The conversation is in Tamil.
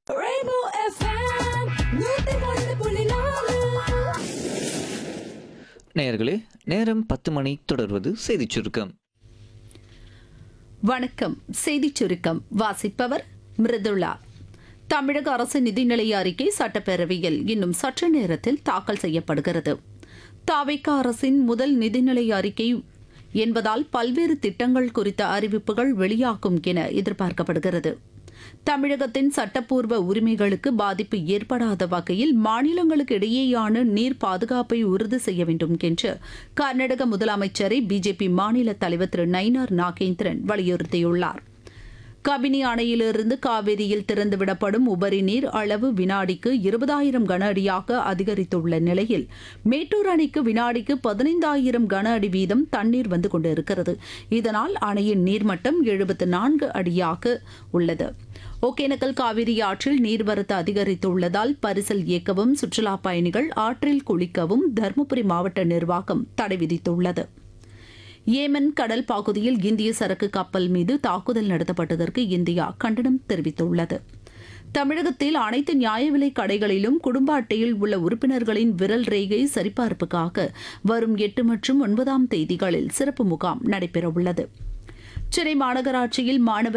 Rainbow FM, நூத்தி ஒன்று புள்ளி நாலு நேயர்களே நேரம் பத்து மணி தொடர்வது செய்திச் சுருக்கம் வணக்கம் செய்திச் சுருக்கம் வாசிப்பவர் மிருதுளா தமிழக அரசு நிதிநிலை அறிக்கை சட்டப்பேரவையில் இன்னும் சற்று நேரத்தில் தாக்கல் செய்யப்படுகிறது தாவேக அரசின் முதல் நிதிநிலை அறிக்கை என்பதால் பல்வேறு திட்டங்கள் குறித்த அறிவிப்புகள் வெளியாகும் என எதிர்பார்க்கப்படுகிறது தமிழகத்தின் சட்டப்பூர்வ உரிமைகளுக்கு பாதிப்பு ஏற்படாத வகையில் மாநிலங்களுக்கு இடையேயான நீர் பாதுகாப்பை உறுதி செய்ய வேண்டும் என்று கர்நாடக முதலமைச்சரை பிஜேபி மாநில தலைவர் திரு நயினார் நாகேந்திரன் வலியுறுத்தியுள்ளார் கபினி அணையிலிருந்து காவிரியில் திறந்துவிடப்படும் உபரி நீர் அளவு வினாடிக்கு இருபதாயிரம் கன அடியாக அதிகரித்துள்ள நிலையில் மேட்டூர் அணைக்கு வினாடிக்கு பதினைந்தாயிரம் கன அடி வீதம் தண்ணீர் வந்து கொண்டிருக்கிறது இதனால் அணையின் நீர்மட்டம் எழுபத்து நான்கு அடியாக உள்ளது ஒகேனக்கல் காவிரி ஆற்றில் நீர்வரத்து அதிகரித்துள்ளதால் பரிசல் இயக்கவும் சுற்றுலாப் பயணிகள் ஆற்றில் குளிக்கவும் தருமபுரி மாவட்ட நிர்வாகம் தடை விதித்துள்ளது ஏமன் கடல் பகுதியில் இந்திய சரக்கு கப்பல் மீது தாக்குதல் நடத்தப்பட்டதற்கு இந்தியா கண்டனம் தெரிவித்துள்ளது தமிழகத்தில் அனைத்து நியாய விலைக் கடைகளிலும் குடும்ப அட்டையில் உள்ள உறுப்பினர்களின் விரல் ரேகை சரிபார்ப்புக்காக வரும் எட்டு மற்றும் ஒன்பதாம் தேதிகளில் சிறப்பு முகாம் நடைபெறவுள்ளது சென்னை மாநகராட்சியில் மாணவர்